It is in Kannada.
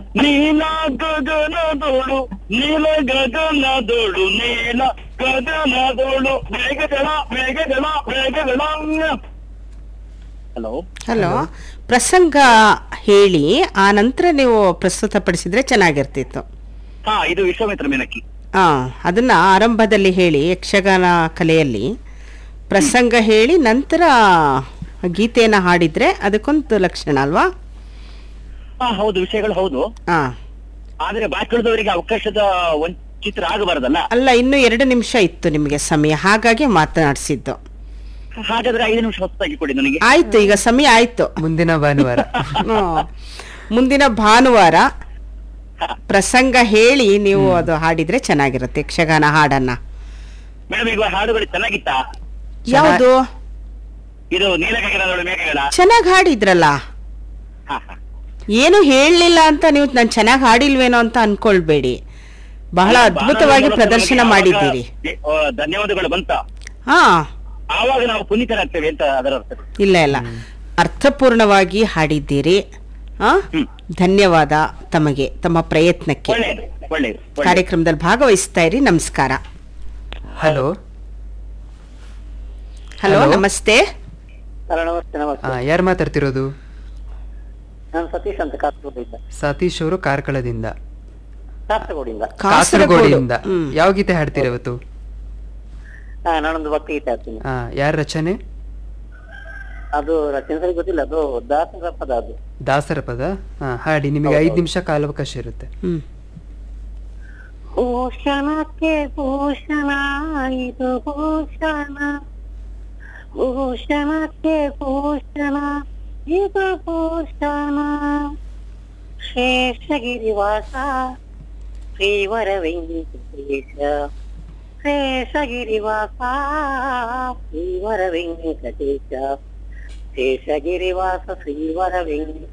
ನೀಲ ಗಗನದೋಳು ನೀಲ ಗಗನದೋಳು ನೀಲ ಗಗನದೋಳು ಮೇಘಗಳ ಮೇಘಗಳ ಮೇಘಗಳ ಹಲೋ ಹಲೋ ಪ್ರಸಂಗ ಹೇಳಿ ಆ ನಂತರ ನೀವು ಪ್ರಸ್ತುತಪಡಿಸಿದ್ರೆ ಚೆನ್ನಾಗಿರ್ತಿತ್ತು ಹಾ ಇದು ವಿಶ್ವಾಮಿತ್ರ ಮೇನಕಿ ಆ ಅದನ್ನ ಆರಂಭದಲ್ಲಿ ಹೇಳಿ ಯಕ್ಷಗಾನ ಕಲೆಯಲ್ಲಿ ಪ್ರಸಂಗ ಹೇಳಿ ನಂತರ ಗೀತೆಯನ್ನು ಹಾಡಿದ್ರೆ ಅದಕ್ಕೊಂದು ಲಕ್ಷಣ ಅಲ್ವಾ ಹಾ ಹೌದು ವಿಷಯಗಳು ಹೌದು ಆ ಆದ್ರೆ ಬಾಕಿದವರಿಗೆ ಅವಕಾಶದ ವಂಚಿತರ ಆಗಬಾರದಲ್ಲ ಅಲ್ಲ ಇನ್ನು ಎರಡು ನಿಮಿಷ ಇತ್ತು ನಿಮಗೆ ಸಮಯ ಹಾಗಾಗಿ ಮಾತನಾಡಿಸಿದ್ದು ಹಾಗಾದ್ರೆ ಐದು ನಿಮಿಷ ಹೊಸದಾಗಿ ಕೊಡಿ ನನಗೆ ಆಯ್ತು ಈಗ ಸಮಯ ಆಯ್ತು ಮುಂದಿನ ಭಾನುವಾರ ಹ್ಮ್. ಮುಂದಿನ ಭಾನುವಾರ ಪ್ರಸಂಗ ಹೇಳಿ ನೀವು ಅದು ಹಾಡಿದ್ರೆ ಚೆನ್ನಾಗಿರುತ್ತೆ ಯಕ್ಷಗಾನ ಹಾಡನ್ನ ಮೇಡಮ್ ಈಗ ಹಾಡುಗಳು ಚೆನ್ನಾಗಿತ್ತಾ ಯಾವುದು ಇದು ನೀಲಗಗನದೊಳು ಮೇಘಗಳ ಚೆನ್ನಾಗಿ ಹಾಡಿದ್ರಲ್ಲ ಹಾ ಹಾ ಏನು ಹೇಳಲಿಲ್ಲ ಅಂತ ನೀವು ನಾನು ಚೆನ್ನಾಗಿ ಹಾಡಿಲ್ವೇನೋ ಅಂತ ಅನ್ಕೊಳ್ಬೇಡಿ ಬಹಳ ಅದ್ಭುತವಾಗಿ ಬಾಲರಾಜ ಪ್ರದರ್ಶನ ನಮಗೆ ಮಾಡಿದ್ದೀರಿ ಆವಾಗ, ಆ, ಧನ್ಯವಾದಗಳು ಬಂತ ಹಾ ಆವಾಗ ನಾವು ಪುನೀತರಾಗ್ತೇವೆ ಅಂತ ಅದರ ಅರ್ಥ ಇಲ್ಲ ಇಲ್ಲ ಅರ್ಥಪೂರ್ಣವಾಗಿ ಹಾಡಿದ್ದೀರಿ ಆ ಹ್ಮ್. ಧನ್ಯವಾದ ತಮಗೆ ತಮ್ಮ ಪ್ರಯತ್ನಕ್ಕೆ ಒಳ್ಳೇದು ಒಳ್ಳೇದು ಒಳ್ಳೇದು ಕಾರ್ಯಕ್ರಮದಲ್ಲಿ ಭಾಗವಹಿಸ್ತಾ ಇರಿ ನಮಸ್ಕಾರ ಹಲೋ ಹಲೋ Hello. ನಮಸ್ತೆ ಹಲೋ ನಮಸ್ತೆ ನಮಸ್ತೆ ಯಾರು ಮಾತಾಡ್ತಿರೋದು ನಾನು ಸತೀಶ್ ಅಂತ ಕಾಸರಗೋಡಿಂದ ಸತೀಶ್ ಅವರು ಕಾರ್ಕಳದಿಂದ ಕಾಸರಗೋಡಿಂದ ಕಾಸರಗೋಡಿಂದ ಹ್ಮ್. ಯಾವ ಗೀತೆ ಹಾಡ್ತೀರಿ ಇವತ್ತು ಹಾ ನಾನೊಂದು ಭಕ್ತಿ ಗೀತೆ ಹಾಡ್ತೀನಿ ಆ, ಯಾರ ರಚನೆ ಅದು ರಚನೆ ಸರಿ ಗೊತ್ತಿಲ್ಲ ಅದು ದಾಸರ ಪದ ಅದು ದಾಸರ ಪದ ಹಾ ಹಾಡಿ ನಿಮಗೆ ಐದು ನಿಮಿಷ ಕಾಲಾವಕಾಶ ಇರುತ್ತೆ ಹ್ಮ್ ಭೂಷಣಕ್ಕೆ ಭೂಷಣ ಇದು ಭೂಷಣ ಭೂಷಣಕ್ಕೆ ಭೂಷಣ ಇದು ಭೂಷಣ ಶೇಷಗಿರಿವಾಸ ಶ್ರೀವರ ವೆಂಕಟೇಶ ಶೇಷಗಿರಿವಾಸ ಶ್ರೀವರ ವೆಂಕಟೇಶ ಶೇಷಗಿರಿವಾಸ ಶ್ರೀವರ ವೆಂಕಟೇಶ